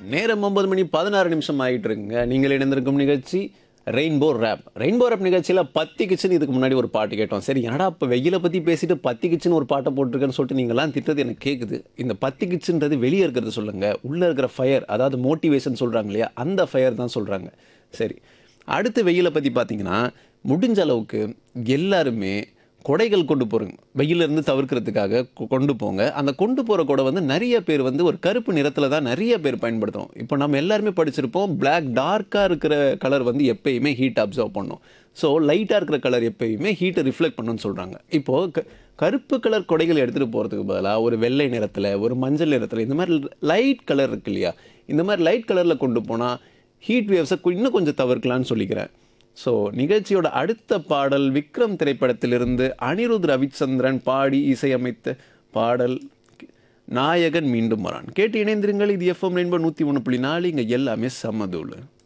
நேரம் ஒன்பது மணி பதினாறு நிமிஷம் ஆகிட்டு இருக்குங்க நீங்கள் இணைந்திருக்கும் நிகழ்ச்சி ரெயின்போ ரேப் ரெயின்போ ரேப் நிகழ்ச்சியில் பத்தி கிச்சன் இதுக்கு முன்னாடி ஒரு பாட்டு கேட்டோம் சரி என்னடா இப்போ வெயிலை பற்றி பேசிட்டு பத்தி கிச்சன் ஒரு பாட்டை போட்டிருக்கேன்னு சொல்லிட்டு நீங்களாம் திட்டது எனக்கு கேட்குது இந்த பத்தி கிச்சன்றது வெளியே இருக்கிறது சொல்லுங்கள் உள்ளே இருக்கிற ஃபயர் அதாவது மோட்டிவேஷன் சொல்கிறாங்க இல்லையா அந்த ஃபயர் தான் சொல்கிறாங்க சரி அடுத்து வெயிலை பற்றி பார்த்தீங்கன்னா முடிஞ்ச அளவுக்கு எல்லாருமே கொடைகள் கொண்டு போகிறோங்க வெயிலிருந்து தவிர்க்கிறதுக்காக கொ- கொண்டு போங்க அந்த கொண்டு போகிற கொடை வந்து நிறைய பேர் வந்து ஒரு கருப்பு நிறத்தில் தான் நிறைய பேர் பயன்படுத்துகிறோம் இப்போ நம்ம எல்லாருமே படிச்சிருப்போம் Black டார்க்காக இருக்கிற கலர் வந்து எப்பயுமே ஹீட் அப்சர்வ் பண்ணும் ஸோ லைட்டாக இருக்கிற கலர் எப்பயுமே ஹீட்டை ரிஃப்ளெக்ட் பண்ணுன்னு சொல்கிறாங்க இப்போது க கருப்பு கலர் கொடைகள் எடுத்துகிட்டு போகிறதுக்கு பதிலாக ஒரு வெள்ளை நிறத்தில் ஒரு மஞ்சள் நிறத்தில் இந்த மாதிரி லைட் கலர் இருக்கு இல்லையா இந்த மாதிரி லைட் கலரில் கொண்டு போனால் ஹீட் வேவ்ஸை இன்னும் கொஞ்சம் தவிர்க்கலாம்னு சொல்லிக்கிறேன் ஸோ நிகழ்ச்சியோட அடுத்த பாடல் விக்ரம் திரைப்படத்திலிருந்து அனிருத் ரவிச்சந்திரன் பாடி இசையமைத்த பாடல் நாயகன் மீண்டும் வரான் கேட்டு இணைந்திருங்கள் இது எஃப்எம் ரெயின்போ நூற்றி ஒன்று புள்ளி நாலு இங்கே எல்லாமே சமதூள்